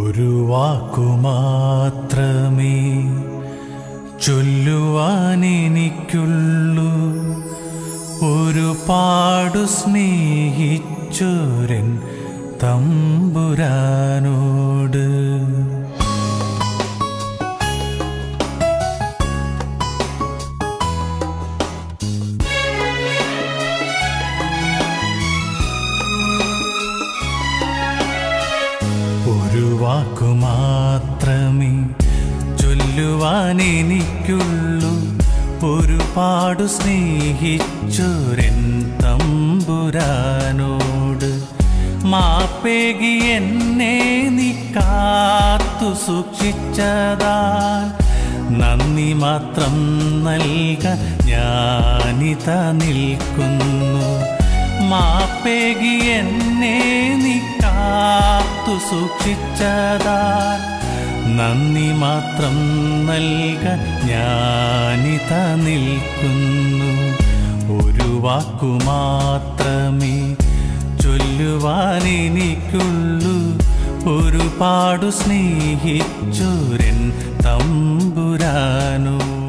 ഒരു വാക്കു മാത്രമേ ചൊല്ലുവാനെനിക്കുള്ളൂ ഒരു പാടു സ്നേഹിച്ചോരൻ തമ്പുരാനോട് ഒരു വാക്കു മാത്രമേ ചൊല്ലുവാനെനിക്കുള്ളൂ ഒരുപാടു സ്നേഹിച്ചൊരൻ തമ്പുരാനോട് മാപ്പേകി എന്നെ നീ കാത്തു സൂക്ഷിച്ചതാൽ നന്ദി മാത്രം നൽകാൻ ഞാനിത നിൽക്കുന്നു മാപ്പേകി എന്നെ നീ കാത്തു സൂക്ഷിച്ചതാൽ നന്ദി മാത്രം നൽകാൻ ഞാനിത നിൽക്കുന്നു ഒരു വാക്കു മാത്രമേ ചൊല്ലുവാനെനിക്കുള്ളൂ ഒരുപാടു സ്നേഹിച്ചോരൻ തമ്പുരാനോ